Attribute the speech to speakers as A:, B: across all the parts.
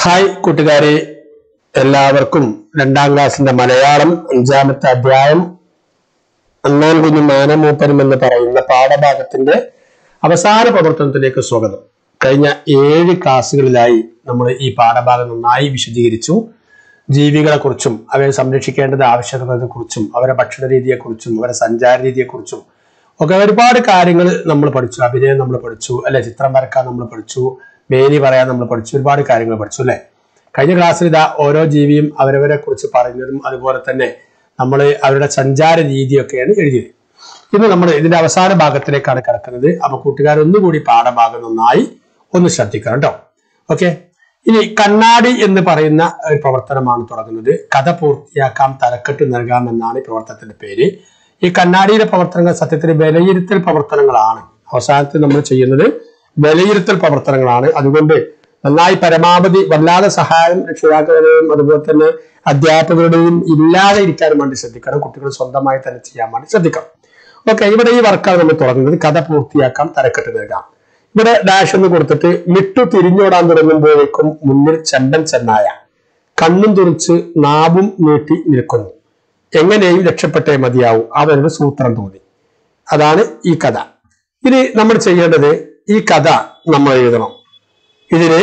A: hi കൂട്ടുകാരെ എല്ലാവർക്കും രണ്ടാം ക്ലാസ്സിന്റെ മലയാളം അഞ്ചാമത്തെ അധ്യായം അണ്ണാൻ കുഞ്ഞു മാനമൂപ്പനും എന്ന് പറയുന്ന പാഠഭാഗത്തിന്റെ അവസാന പ്രവർത്തനത്തിലേക്ക് സ്വാഗതം കഴിഞ്ഞ ഏഴ് ക്ലാസ്സുകളിലായി നമ്മൾ ഈ പാഠഭാഗം നന്നായി വിശദീകരിച്ചു ജീവികളെ കുറിച്ചും അവയെ സംരക്ഷിക്കേണ്ടത് ആവശ്യകതകളെ കുറിച്ചും അവരുടെ ഭക്ഷണ രീതിയെക്കുറിച്ചും അവരുടെ സഞ്ചാര രീതിയെക്കുറിച്ചും ഒക്കെ ഒരുപാട് കാര്യങ്ങൾ നമ്മൾ പഠിച്ചു അഭിനയം നമ്മൾ പഠിച്ചു അല്ലെ ചിത്രം വരക്കാൻ നമ്മൾ പഠിച്ചു മേനി പറയാൻ നമ്മൾ പഠിച്ചു ഒരുപാട് കാര്യങ്ങൾ പഠിച്ചു അല്ലെ കഴിഞ്ഞ ക്ലാസ്സിൽ ഇതാ ഓരോ ജീവിയും അവരവരെ കുറിച്ച് പറയുന്നതും അതുപോലെ തന്നെ നമ്മൾ അവരുടെ സഞ്ചാര രീതിയൊക്കെയാണ് എഴുതിയത് ഇന്ന് നമ്മൾ ഇതിന്റെ അവസാന ഭാഗത്തിലേക്കാണ് കിടക്കുന്നത് അപ്പൊ കൂട്ടുകാർ ഒന്നുകൂടി പാഠഭാഗം നന്നായി ഒന്ന് ശ്രദ്ധിക്കണം കേട്ടോ ഓക്കെ ഇനി കണ്ണാടി എന്ന് പറയുന്ന ഒരു പ്രവർത്തനമാണ് തുടങ്ങുന്നത് കഥ പൂർത്തിയാക്കാം തലക്കെട്ട് നൽകാം എന്നാണ് ഈ പ്രവർത്തനത്തിന്റെ പേര് ഈ കണ്ണാടിയിലെ പ്രവർത്തനങ്ങൾ സത്യത്തിൽ വിലയിരുത്തൽ പ്രവർത്തനങ്ങളാണ് അവസാനത്തിൽ നമ്മൾ ചെയ്യുന്നത് വിലയിരുത്തൽ പ്രവർത്തനങ്ങളാണ് അതുകൊണ്ട് നന്നായി പരമാവധി വല്ലാതെ സഹായം രക്ഷിതാക്കളുടെയും അതുപോലെ തന്നെ അധ്യാപകരുടെയും ഇല്ലാതെ ഇരിക്കാനും വേണ്ടി ശ്രദ്ധിക്കണം കുട്ടികൾ സ്വന്തമായി തന്നെ ചെയ്യാൻ വേണ്ടി ശ്രദ്ധിക്കണം ഓക്കെ ഇവിടെ ഈ വർക്കാണ് നമ്മൾ തുടങ്ങുന്നത് കഥ പൂർത്തിയാക്കാം തലക്കെട്ട് നൽകാം ഇവിടെ ഡാഷ് എന്ന് കൊടുത്തിട്ട് മിട്ടു തിരിഞ്ഞോടാൻ തുടങ്ങുമ്പോഴേക്കും മുന്നിൽ ചെമ്പൻ ചെന്നായ കണ്ണും തുറിച്ച് നാവും നീട്ടി നിൽക്കുന്നു എങ്ങനെയും രക്ഷപ്പെട്ടേ മതിയാവും അവനൊരു സൂത്രം തോന്നി അതാണ് ഈ കഥ ഇനി നമ്മൾ ചെയ്യേണ്ടത് ഈ കഥ നമ്മൾ എഴുതണം ഇതിന്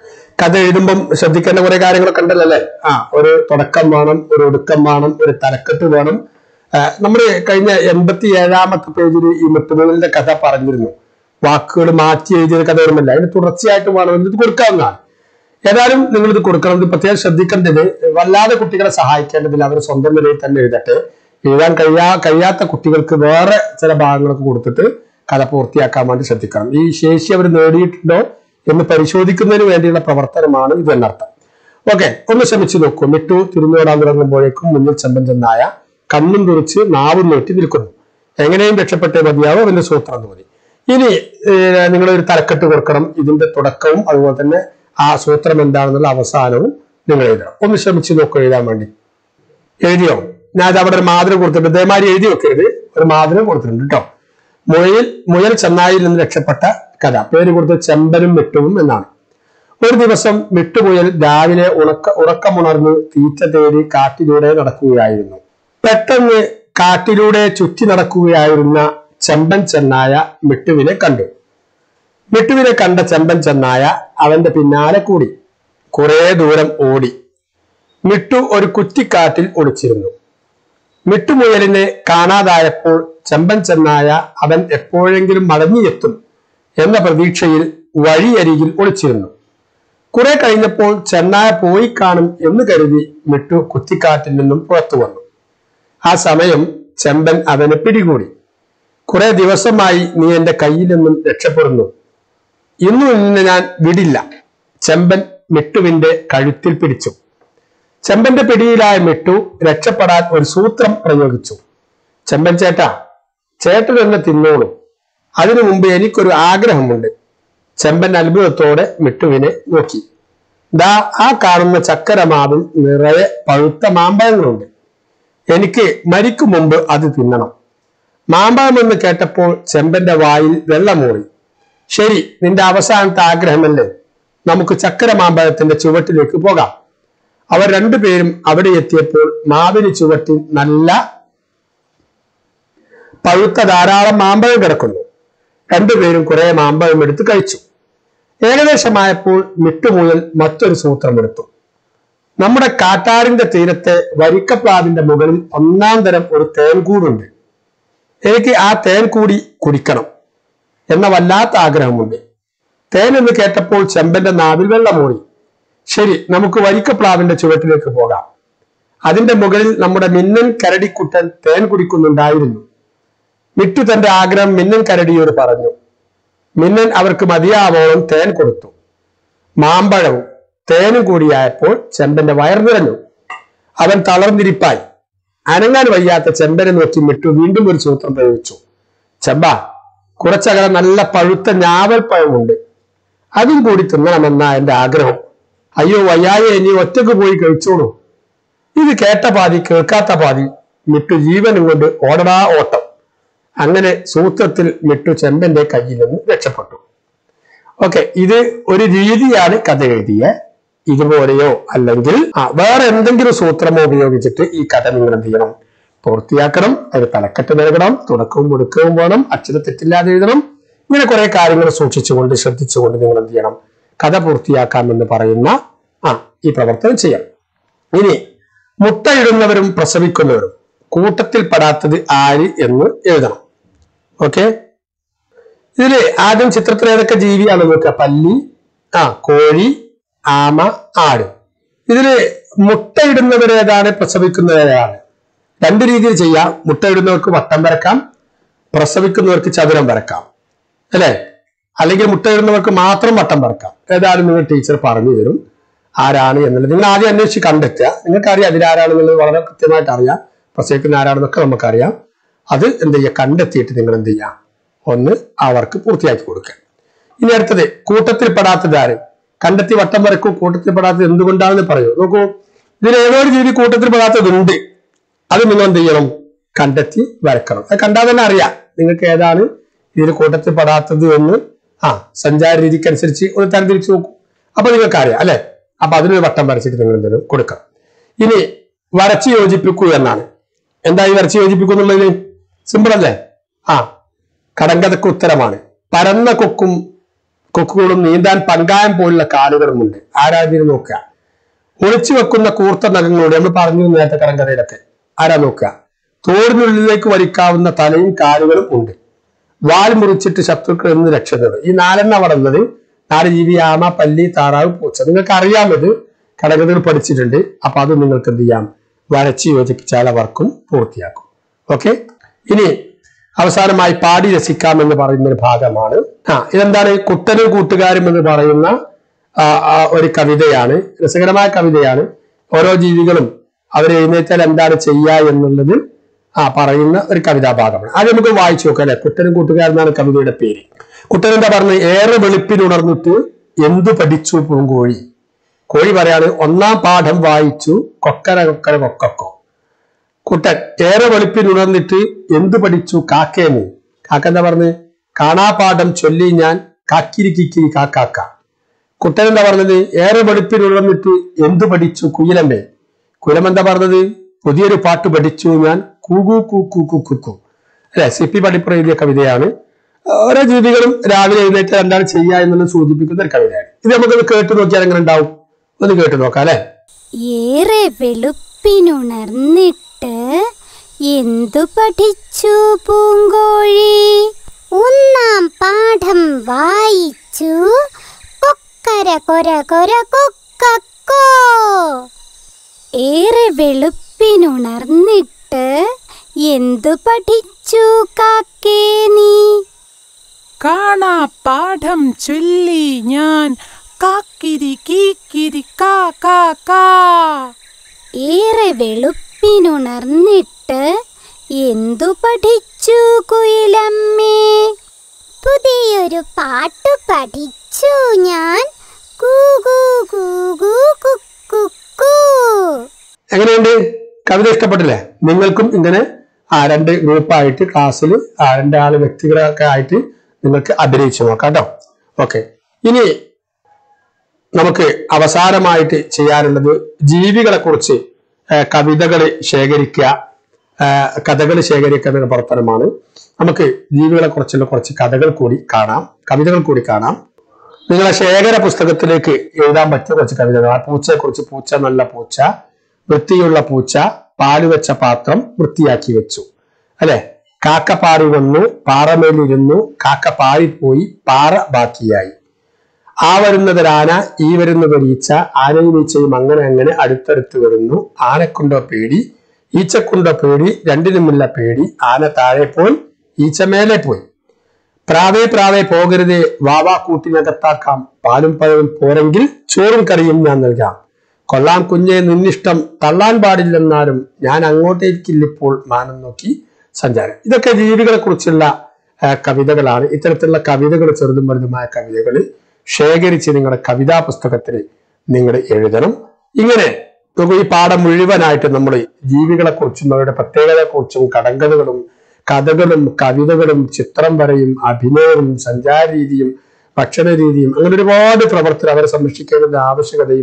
A: കഥ എഴുതുമ്പം ശ്രദ്ധിക്കേണ്ട കുറെ കാര്യങ്ങളൊക്കെ ഉണ്ടല്ലോ അല്ലേ ആ ഒരു തുടക്കം വേണം ഒരു ഒടുക്കം വേണം ഒരു തലക്കെട്ട് വേണം നമ്മൾ കഴിഞ്ഞ എൺപത്തി ഏഴാമത്തെ പേജിൽ ഈ മുട്ടുമുകളിന്റെ കഥ പറഞ്ഞിരുന്നു വാക്കുകൾ മാറ്റി എഴുതിയ കഥ വരുമല്ല അതിന് തുടർച്ചയായിട്ട് വേണം ഇത് കൊടുക്കാവുന്നതാണ് ഏതായാലും നിങ്ങൾ ഇത് കൊടുക്കണം ഇത് പ്രത്യേകം ശ്രദ്ധിക്കേണ്ടത് വല്ലാതെ കുട്ടികളെ സഹായിക്കേണ്ടതില്ല അവർ സ്വന്തം നിലയിൽ തന്നെ എഴുതട്ടെ എഴുതാൻ കഴിയാ കഴിയാത്ത കുട്ടികൾക്ക് വേറെ ചില ഭാഗങ്ങളൊക്കെ കൊടുത്തിട്ട് കഥ പൂർത്തിയാക്കാൻ വേണ്ടി ശ്രദ്ധിക്കണം ഈ ശേഷി അവർ നേടിയിട്ടുണ്ടോ എന്ന് പരിശോധിക്കുന്നതിന് വേണ്ടിയുള്ള പ്രവർത്തനമാണ് ഇത് എന്നർത്ഥം ഓക്കെ ഒന്ന് ശ്രമിച്ചു നോക്കൂ മിട്ടു തിരിഞ്ഞോടാൻ തുടങ്ങുമ്പോഴേക്കും മുന്നിൽ ചെമ്പൻ ചെന്നായ കണ്ണും തുറിച്ച് നാവും നീട്ടി നിൽക്കുന്നു എങ്ങനെയും രക്ഷപ്പെട്ടേ മതിയാവും അവന്റെ സൂത്രം തോന്നി ഇനി നിങ്ങൾ ഒരു തലക്കെട്ട് കൊടുക്കണം ഇതിന്റെ തുടക്കവും അതുപോലെ തന്നെ ആ സൂത്രം എന്താണെന്നുള്ള അവസാനവും നിങ്ങൾ എഴുതണം ഒന്ന് ശ്രമിച്ചു നോക്കൂ എഴുതാൻ വേണ്ടി എഴുതിയോ ഞാൻ അത് അവിടെ ഒരു മാതൃക കൊടുത്തിട്ടുണ്ട് ഇതേമാതിരി എഴുതി വെക്കരുത് ഒരു മാതൃക കൊടുത്തിട്ടുണ്ട് കേട്ടോ മുയൽ മുയൽ ചെന്നായിൽ നിന്ന് രക്ഷപ്പെട്ട കഥ പേര് കൊടുത്ത് ചെമ്പനും മിട്ടുവും എന്നാണ് ഒരു ദിവസം മിട്ടുമുയൽ രാവിലെ ഉണക്ക ഉറക്കമുണർന്ന് തീറ്റ തേടി കാട്ടിലൂടെ നടക്കുകയായിരുന്നു പെട്ടെന്ന് കാട്ടിലൂടെ ചുറ്റി നടക്കുകയായിരുന്ന ചെമ്പൻ ചെന്നായ മിട്ടുവിനെ കണ്ടു മിട്ടുവിനെ കണ്ട ചെമ്പൻ ചെന്നായ അവന്റെ പിന്നാലെ കൂടി കുറെ ദൂരം ഓടി മിട്ടു ഒരു കുറ്റിക്കാട്ടിൽ ഒളിച്ചിരുന്നു മിട്ടുമുയലിനെ കാണാതായപ്പോൾ ചെമ്പൻ ചെന്നായ അവൻ എപ്പോഴെങ്കിലും മടങ്ങിയെത്തും എന്ന പ്രതീക്ഷയിൽ വഴിയരികിൽ ഒളിച്ചിരുന്നു കുറെ കഴിഞ്ഞപ്പോൾ ചെന്നായ പോയി കാണും എന്ന് കരുതി മിട്ടു കുറ്റിക്കാട്ടിൽ നിന്നും പുറത്തു വന്നു ആ സമയം ചെമ്പൻ അവനെ പിടികൂടി കുറെ ദിവസമായി നീ എന്റെ കയ്യിൽ നിന്നും രക്ഷപ്പെടുന്നു ഇന്നു നിന്നെ ഞാൻ വിടില്ല ചെമ്പൻ മിട്ടുവിന്റെ കഴുത്തിൽ പിടിച്ചു ചെമ്പന്റെ പിടിയിലായ മിട്ടു രക്ഷപ്പെടാൻ ഒരു സൂത്രം പ്രയോഗിച്ചു ചെമ്പൻ ചേട്ടാ ചേട്ടൻ എന്നെ തിന്നോളൂ അതിനു മുമ്പ് എനിക്കൊരു ആഗ്രഹമുണ്ട് ചെമ്പൻ അത്ഭുതത്തോടെ മിട്ടുവിനെ നോക്കി ദാ ആ കാണുന്ന ചക്കരമാവിൽ നിറയെ പഴുത്ത മാമ്പഴങ്ങളുണ്ട് എനിക്ക് മരിക്കും മുമ്പ് അത് തിന്നണം മാമ്പഴം എന്ന് കേട്ടപ്പോൾ ചെമ്പന്റെ വായിൽ വെള്ളമൂറി ശരി നിന്റെ അവസാനത്തെ ആഗ്രഹമല്ലേ നമുക്ക് ചക്കര മാമ്പഴത്തിന്റെ ചുവട്ടിലേക്ക് പോകാം അവർ രണ്ടുപേരും അവിടെ എത്തിയപ്പോൾ മാവിന് ചുവട്ടിൽ നല്ല പഴുത്ത ധാരാളം മാമ്പഴം കിടക്കുന്നു രണ്ടുപേരും കുറെ മാമ്പഴം എടുത്ത് കഴിച്ചു ഏകദേശമായപ്പോൾ മിട്ടുമുയൽ മറ്റൊരു സൂത്രമെടുത്തു നമ്മുടെ കാട്ടാറിന്റെ തീരത്തെ വരിക്കപ്ലാവിന്റെ മുകളിൽ ഒന്നാം തരം ഒരു തേൻകൂടുണ്ട് എനിക്ക് ആ തേൻ കൂടി കുടിക്കണം എന്ന വല്ലാത്ത ആഗ്രഹമുണ്ട് തേൻ എന്ന് കേട്ടപ്പോൾ ചെമ്പന്റെ നാവിൽ വെള്ളമൂടി ശരി നമുക്ക് വരിക്കപ്ലാവിന്റെ ചുവട്ടിലേക്ക് പോകാം അതിന്റെ മുകളിൽ നമ്മുടെ മിന്നൻ കരടിക്കുട്ടൻ തേൻ കുടിക്കുന്നുണ്ടായിരുന്നു മിട്ടു തന്റെ ആഗ്രഹം മിന്നൻ കരടിയോട് പറഞ്ഞു മിന്നൻ അവർക്ക് മതിയാവോളം തേൻ കൊടുത്തു മാമ്പഴവും തേനും കൂടിയായപ്പോൾ ചെമ്പന്റെ വയർ നിറഞ്ഞു അവൻ തളർന്നിരിപ്പായി അനങ്ങാൻ വയ്യാത്ത ചെമ്പനെ നോക്കി മിട്ടു വീണ്ടും ഒരു സൂത്രം പ്രയോഗിച്ചു ചെമ്പ കുറച്ചകലം നല്ല പഴുത്ത ഞാവൽ പഴമുണ്ട് അതും കൂടി തിന്നണമെന്ന എന്റെ ആഗ്രഹം അയ്യോ വയ്യായെ ഇനി ഒറ്റക്ക് പോയി കഴിച്ചോളൂ ഇത് കേട്ട പാതി കേൾക്കാത്ത പാതി മിട്ടു ജീവനും കൊണ്ട് ഓടടാ ഓട്ടം അങ്ങനെ സൂത്രത്തിൽ മിട്ടു ചെമ്പന്റെ കയ്യിൽ നിന്ന് രക്ഷപ്പെട്ടു ഓക്കെ ഇത് ഒരു രീതിയാണ് കഥ എഴുതിയ ഇതുപോലെയോ അല്ലെങ്കിൽ ആ വേറെ എന്തെങ്കിലും സൂത്രമോ ഉപയോഗിച്ചിട്ട് ഈ കഥ നിങ്ങൾ എന്ത് ചെയ്യണം പൂർത്തിയാക്കണം അത് തലക്കെട്ട് നൽകണം തുടക്കവും മുടുക്കവും വേണം അക്ഷര തെറ്റില്ലാതെ എഴുതണം ഇങ്ങനെ കുറെ കാര്യങ്ങൾ സൂക്ഷിച്ചുകൊണ്ട് ശ്രദ്ധിച്ചുകൊണ്ട് നിങ്ങൾ എന്ത് ചെയ്യണം കഥ പൂർത്തിയാക്കാമെന്ന് പറയുന്ന ആ ഈ പ്രവർത്തനം ചെയ്യാം ഇനി മുട്ടയിടുന്നവരും പ്രസവിക്കുന്നവരും കൂട്ടത്തിൽ പെടാത്തത് ആര് എന്ന് എഴുതണം ഓക്കെ ഇതില് ആദ്യം ചിത്രത്തിൽ ഏതൊക്കെ ജീവിയാണ് നോക്കുക പല്ലി ആ കോഴി ആമ ആട് ഇതില് മുട്ടയിടുന്നവരേതാണ് പ്രസവിക്കുന്നവരേതാണ് രണ്ട് രീതിയിൽ ചെയ്യാം മുട്ടയിടുന്നവർക്ക് വട്ടം വരക്കാം പ്രസവിക്കുന്നവർക്ക് ചതുരം വരക്കാം അല്ലേ അല്ലെങ്കിൽ മുട്ടയിടുന്നവർക്ക് മാത്രം വട്ടം വരക്കാം ഏതായാലും നിങ്ങൾ ടീച്ചർ പറഞ്ഞു തരും ആരാണ് എന്നുള്ളത് നിങ്ങൾ ആദ്യം അന്വേഷിച്ച് കണ്ടെത്തുക നിങ്ങൾക്കറിയാം അതിലാരാണെന്നുള്ളത് വളരെ കൃത്യമായിട്ട് അറിയാം പ്രസവിക്കുന്ന ആരാണെന്നൊക്കെ നമുക്കറിയാം അത് എന്ത് ചെയ്യുക കണ്ടെത്തിയിട്ട് നിങ്ങൾ എന്ത് ചെയ്യുക ഒന്ന് അവർക്ക് പൂർത്തിയാക്കി കൊടുക്കുക ഇനി അടുത്തത് കൂട്ടത്തിൽ പെടാത്തത് ആര് കണ്ടെത്തി വട്ടം വരക്കും കൂട്ടത്തിൽ പെടാത്തത് എന്തുകൊണ്ടാണെന്ന് പറയൂ നോക്കൂ ഇതിൽ ഏതോ ഒരു ജീവി കൂട്ടത്തിൽ പെടാത്തതുണ്ട് അത് നിങ്ങൾ എന്ത് ചെയ്യണം കണ്ടെത്തി വരക്കണം അത് കണ്ടാൽ തന്നെ അറിയാം നിങ്ങൾക്ക് ഏതാണ് ഇതിൽ കൂട്ടത്തിൽ പെടാത്തത് എന്ന് ആ സഞ്ചാര രീതിക്കനുസരിച്ച് ഒന്ന് തരംതിരിച്ച് നോക്കൂ അപ്പൊ നിങ്ങൾക്ക് അറിയാം അല്ലെ അപ്പൊ അതിനൊരു വട്ടം വരച്ചിട്ട് നിങ്ങൾ എന്തെങ്കിലും കൊടുക്കണം ഇനി വരച്ച് യോജിപ്പിക്കൂ എന്നാണ് എന്താ ഈ വരച്ച് യോജിപ്പിക്കൂ എന്നുള്ളതിന് സിമ്പിൾ അല്ലേ ആ കടങ്കഥക്ക് ഉത്തരമാണ് പരന്ന കൊക്കും കൊക്കുകളും നീന്താൻ പങ്കായം പോലുള്ള കാലുകളുമുണ്ട് ആരാ ഇതിന് നോക്കുക ഒളിച്ചു വെക്കുന്ന കൂർത്ത നഖങ്ങളോട് നമ്മൾ പറഞ്ഞു നേരത്തെ കടങ്കഥയിലൊക്കെ ആരാ നോക്കുക തോടിനുള്ളിലേക്ക് വലിക്കാവുന്ന തലയും കാലുകളും ഉണ്ട് വാൽ മുറിച്ചിട്ട് ശത്രുക്കളിൽ നിന്ന് രക്ഷ നേടും ഈ നാലെണ്ണ വളർന്നത് നാല് ജീവി ആമ പല്ലി താറാവ് പൂച്ച നിങ്ങൾക്ക് അറിയാമത് കടകഥകൾ പഠിച്ചിട്ടുണ്ട് അപ്പൊ അത് നിങ്ങൾക്ക് എന്ത് ചെയ്യാം വരച്ച് യോജിപ്പിച്ചാൽ അവർക്കും പൂർത്തിയാക്കും ഓക്കെ ഇനി അവസാനമായി പാടി രസിക്കാം എന്ന് പറയുന്ന ഒരു ഭാഗമാണ് ആ ഇതെന്താണ് കുട്ടനും കൂട്ടുകാരും എന്ന് പറയുന്ന ആ, ആ, ഒരു കവിതയാണ് രസകരമായ കവിതയാണ് ഓരോ ജീവികളും അവർ എഴുന്നേറ്റാൽ എന്താണ് ചെയ്യുക എന്നുള്ളത് ആ പറയുന്ന ഒരു കവിതാ ഭാഗമാണ് അത് നമുക്ക് വായിച്ചു നോക്കാം അല്ലെ കുട്ടനും കൂട്ടുകാരൻ എന്നാണ് കവിതയുടെ പേര് കുട്ടൻ എന്താ പറഞ്ഞത് ഏറെ വെളുപ്പിനുണർന്നിട്ട് എന്തു പഠിച്ചു പൂങ്കോഴി കോഴി പറയാണ് ഒന്നാം പാഠം വായിച്ചു കൊക്കര കൊക്കര കൊക്കക്കോ കുട്ടൻ ഏറെ വെളുപ്പിനുണർന്നിട്ട് എന്തു പഠിച്ചു കാക്കേന്ന് കാക്ക എന്താ പറഞ്ഞത് കാണാപാഠം ചൊല്ലി ഞാൻ കാക്കിരി കിക്കിരി കാക്കാക്ക കുട്ടൻ എന്താ പറഞ്ഞത് ഏറെ വെളുപ്പിനുണർന്നിട്ട് എന്തു പഠിച്ചു കുയിലമ്മേ കുയിലം എന്താ പറഞ്ഞത് പുതിയൊരു പാട്ട് പഠിച്ചു ഞാൻ കൂകു കൂക്കു കുക്കു അല്ലെ സി പി പടിപ്പുറ എഴുതിയ കവിതയാണ് ഓരോ ജീവികളും രാവിലെ എഴുന്നേറ്റ് എന്താണ് ചെയ്യുക എന്നുള്ളത് സൂചിപ്പിക്കുന്ന ഒരു കവിതയാണ് ഇത് നമുക്കൊന്ന് കേട്ട് നോക്കിയാൽ എങ്ങനെ ഉണ്ടാവും ഒന്ന് കേട്ട് നോക്കാം അല്ലെ
B: ഏറെ വെളുപ്പിനുണർന്നിട്ട് എന്തു പഠിച്ചു പൂങ്കോഴി ഒന്നാം പാഠം വായിച്ചു കൊക്കര കൊര കൊര കൊക്കക്കോ ഏറെ വെളുപ്പിനുണർന്നിട്ട് എന്തു പഠിച്ചു കാക്കേ നീ
C: കാണാ പാഠം ചൊല്ലി ഞാൻ കാക്കിരി കീക്കിരി കാ കാ കാ
B: ഏറെ വെളുപ്പിനുണർന്നിട്ട് എന്തു പഠിച്ചു കുയിലമ്മേ പുതിയൊരു പാട്ടു പഠിച്ചു ഞാൻ കൂകൂ കൂകൂ കുക്കു
A: എങ്ങനെയുണ്ട് കവിത ഇഷ്ടപ്പെട്ടില്ലേ നിങ്ങൾക്കും ഇങ്ങനെ ആ രണ്ട് ഗ്രൂപ്പായിട്ട് ക്ലാസ്സിൽ ആ രണ്ടാള് വ്യക്തികളൊക്കെ ആയിട്ട് നിങ്ങൾക്ക് അഭിനയിച്ചു നോക്കാം കേട്ടോ ഓക്കെ ഇനി നമുക്ക് അവസാനമായിട്ട് ചെയ്യാനുള്ളത് ജീവികളെ കുറിച്ച് കവിതകൾ ശേഖരിക്കുക കഥകൾ ശേഖരിക്കുക എന്ന പ്രവർത്തനമാണ് നമുക്ക് ജീവികളെ കുറിച്ചുള്ള കുറച്ച് കഥകൾ കൂടി കാണാം കവിതകൾ കൂടി കാണാം നിങ്ങളെ ശേഖര പുസ്തകത്തിലേക്ക് എഴുതാൻ പറ്റിയ കുറച്ച് കവിതകൾ ആ പൂച്ചയെ കുറിച്ച് പൂച്ച നല്ല പൂച്ച വൃത്തിയുള്ള പൂച്ച പാല് വെച്ച പാത്രം വൃത്തിയാക്കി വെച്ചു അല്ലെ കാക്ക പാറി വന്നു പാറമേലിരുന്നു കാക്ക പാറിപ്പോയി പാറ ബാക്കിയായി ആ വരുന്നതൊരാന ഈ വരുന്നതൊരീച്ച ആനയും ഈച്ചയും അങ്ങനെ അങ്ങനെ അടുത്തടുത്ത് വരുന്നു ആനക്കുണ്ടോ പേടി ഈച്ചക്കുണ്ടോ പേടി രണ്ടിനുമില്ല പേടി ആന താഴെ പോയി ഈച്ച മേലെ പോയി പ്രാവേ പ്രാവേ പോകരുതേ വാവാ കൂട്ടിനകത്താക്കാം പാലും പഴവും പോരെങ്കിൽ ചോറും കറിയും ഞാൻ നൽകാം കൊള്ളാം കുഞ്ഞെ നിന്നിഷ്ടം തള്ളാൻ പാടില്ലെന്നാലും ഞാൻ അങ്ങോട്ടേക്കില്ലിപ്പോൾ മാനം നോക്കി സഞ്ചാരം ഇതൊക്കെ ജീവികളെ കുറിച്ചുള്ള ആ, കവിതകളാണ് ഇത്തരത്തിലുള്ള കവിതകൾ ചെറുതും വലുതുമായ കവിതകൾ ശേഖരിച്ച് നിങ്ങളുടെ കവിതാ പുസ്തകത്തിൽ നിങ്ങൾ എഴുതണം ഇങ്ങനെ നമുക്ക് ഈ പാഠം മുഴുവനായിട്ട് നമ്മൾ ജീവികളെ കുറിച്ചും അവരുടെ പ്രത്യേകതയെ കുറിച്ചും കടങ്കഥകളും കഥകളും കവിതകളും ചിത്രം വരയും അഭിനയവും സഞ്ചാര രീതിയും ഭക്ഷണ രീതിയും അങ്ങനെ ഒരുപാട് പ്രവർത്തനം അവരെ സംരക്ഷിക്കേണ്ടതിന്റെ ആവശ്യകതയും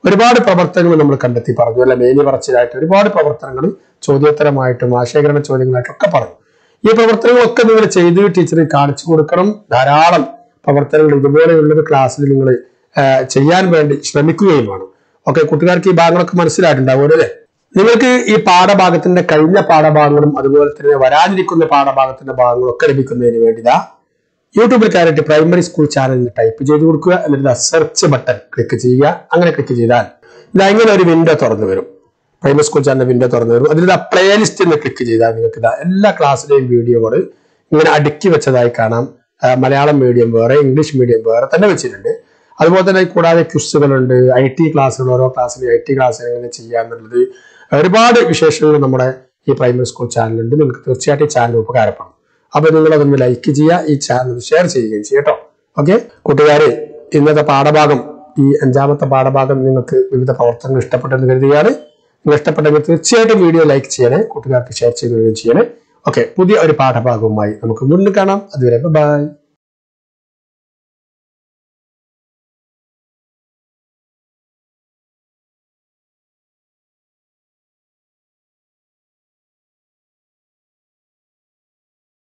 A: ഒരുപാട് പ്രവർത്തനങ്ങൾ നമ്മൾ കണ്ടെത്തി പറഞ്ഞു അല്ലെ മേനി പറച്ചിലായിട്ട് ഒരുപാട് പ്രവർത്തനങ്ങൾ ചോദ്യോത്തരമായിട്ടും ആശയകരണ ചോദ്യങ്ങളായിട്ടും ഒക്കെ പറഞ്ഞു ഈ പ്രവർത്തനങ്ങളൊക്കെ നിങ്ങൾ ചെയ്ത് ടീച്ചറെ കാണിച്ചു കൊടുക്കണം ധാരാളം പ്രവർത്തനങ്ങൾ ഇതുപോലെയുള്ളത് ക്ലാസ്സിൽ നിങ്ങൾ ചെയ്യാൻ വേണ്ടി ശ്രമിക്കുകയും വേണം ഓക്കെ കൂട്ടുകാർക്ക് ഈ ഭാഗങ്ങളൊക്കെ മനസ്സിലായിട്ടുണ്ടാവും അല്ലേ നിങ്ങൾക്ക് ഈ പാഠഭാഗത്തിന്റെ കഴിഞ്ഞ പാഠഭാഗങ്ങളും അതുപോലെ തന്നെ വരാനിരിക്കുന്ന പാഠഭാഗത്തിന്റെ ഭാഗങ്ങളും ഒക്കെ ലഭിക്കുന്നതിന് വേണ്ടി ഇതാ യൂട്യൂബിൽ കയറിയിട്ട് പ്രൈമറി സ്കൂൾ ചാനലിൽ ടൈപ്പ് ചെയ്ത് കൊടുക്കുക എന്നിട്ട് സെർച്ച് ബട്ടൺ ക്ലിക്ക് ചെയ്യുക അങ്ങനെ ക്ലിക്ക് ചെയ്താൽ ഇതാ ഇങ്ങനെ ഒരു വിൻഡോ തുറന്നു വരും പ്രൈമറി സ്കൂൾ ചാനൽ വിൻഡോ തുറന്നു വരും അതിൽ പ്ലേലിസ്റ്റ് എന്ന് ക്ലിക്ക് ചെയ്താൽ നിങ്ങൾക്ക് ഇതാ എല്ലാ ക്ലാസ്സിലെയും വീഡിയോകൾ ഇങ്ങനെ അടുക്കി വെച്ചതായി കാണാം ആ, മലയാളം മീഡിയം വേറെ ഇംഗ്ലീഷ് മീഡിയം വേറെ തന്നെ വെച്ചിട്ടുണ്ട് അതുപോലെ തന്നെ കൂടാതെ ക്വിസുകളുണ്ട് ഐ ടി ക്ലാസ്സുകൾ ഓരോ ക്ലാസ്സിലും ഐ ടി ക്ലാസ് എങ്ങനെ ചെയ്യാന്നുള്ളത് ഒരുപാട് വിശേഷങ്ങൾ നമ്മുടെ ഈ പ്രൈമറി സ്കൂൾ ചാനലുണ്ട് നിങ്ങൾക്ക് തീർച്ചയായിട്ടും ഈ ചാനൽ ഉപകാരപ്പെടും അപ്പൊ നിങ്ങൾ അതൊന്ന് ലൈക്ക് ചെയ്യുക ഈ ചാനൽ ഷെയർ ചെയ്യുകയും ചെയ്യട്ടോ ഓക്കെ കൂട്ടുകാരെ ഇന്നത്തെ പാഠഭാഗം ഈ അഞ്ചാമത്തെ പാഠഭാഗം നിങ്ങൾക്ക് വിവിധ പ്രവർത്തനങ്ങൾ ഇഷ്ടപ്പെട്ടെന്ന് കരുതുകയാണ് നിങ്ങൾ ഇഷ്ടപ്പെട്ടെങ്കിൽ തീർച്ചയായിട്ടും വീഡിയോ ലൈക്ക് ചെയ്യണേ കൂട്ടുകാർക്ക് ഷെയർ ചെയ്യുകയും ചെയ്യണേ ഓക്കെ പുതിയ ഒരു പാഠഭാഗവുമായി നമുക്ക് മുന്നിൽ കാണാം അതുവരെ ബൈ